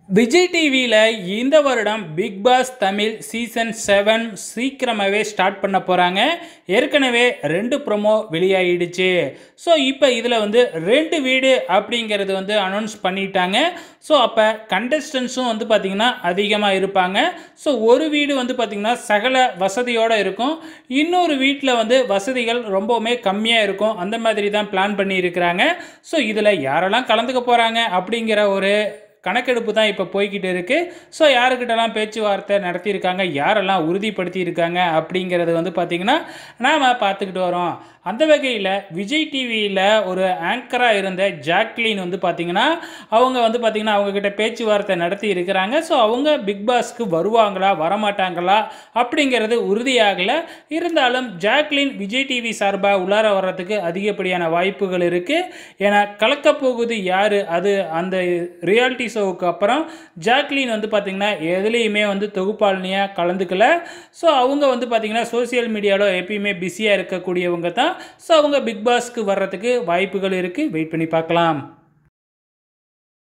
விஜய் டிவியில் இந்த வருடம் Bigg Boss Tamil season seven சீக்கிரமாகவே ஸ்டார்ட் பண்ண போகிறாங்க ஏற்கனவே ரெண்டு ப்ரொமோ வெளியாகிடுச்சு ஸோ இப்போ இதில் வந்து ரெண்டு வீடு அப்படிங்கிறது வந்து அனௌன்ஸ் பண்ணிட்டாங்க ஸோ அப்போ கண்டஸ்டன்ஸும் வந்து பார்த்திங்கன்னா அதிகமாக இருப்பாங்க ஸோ ஒரு வீடு வந்து பார்த்திங்கன்னா சகல வசதியோடு இருக்கும் இன்னொரு வீட்டில் வந்து வசதிகள் ரொம்பவுமே கம்மியாக இருக்கும் அந்த மாதிரி தான் பிளான் பண்ணியிருக்கிறாங்க ஸோ இதில் யாரெல்லாம் கலந்துக்க போகிறாங்க அப்படிங்கிற ஒரு கணக்கெடுப்பு தான் இப்போ போய்கிட்டு இருக்குது ஸோ யாருக்கிட்டலாம் பேச்சுவார்த்தை நடத்தியிருக்காங்க யாரெல்லாம் உறுதிப்படுத்தி இருக்காங்க அப்படிங்கிறது வந்து பார்த்திங்கன்னா நாம் பார்த்துக்கிட்டு வரோம் அந்த வகையில் விஜய் டிவியில் ஒரு ஆங்கராக இருந்த ஜாக்லின் வந்து பார்த்திங்கன்னா அவங்க வந்து பார்த்திங்கன்னா அவங்கக்கிட்ட பேச்சுவார்த்தை நடத்தி இருக்கிறாங்க ஸோ அவங்க பிக் பாஸ்க்கு வருவாங்களா வரமாட்டாங்களா அப்படிங்கிறது உறுதியாகலை இருந்தாலும் ஜாக்லின் விஜய் டிவி சார்பாக உள்ளார வர்றதுக்கு அதிகப்படியான வாய்ப்புகள் இருக்குது ஏன்னா கலக்கப் போகுது யார் அது அந்த ரியாலிட்டி ஷோவுக்கு அப்புறம் ஜாக்லின் வந்து பார்த்திங்கன்னா எதுலேயுமே வந்து தொகுப்பாளினியாக கலந்துக்கல ஸோ அவங்க வந்து பார்த்திங்கன்னா சோசியல் மீடியாவில் எப்பயுமே பிஸியாக இருக்கக்கூடியவங்க தான் ஸோ அவங்க பிக் பாஸ்க்கு வர்றதுக்கு வாய்ப்புகள் இருக்குது வெயிட் பண்ணி பார்க்கலாம்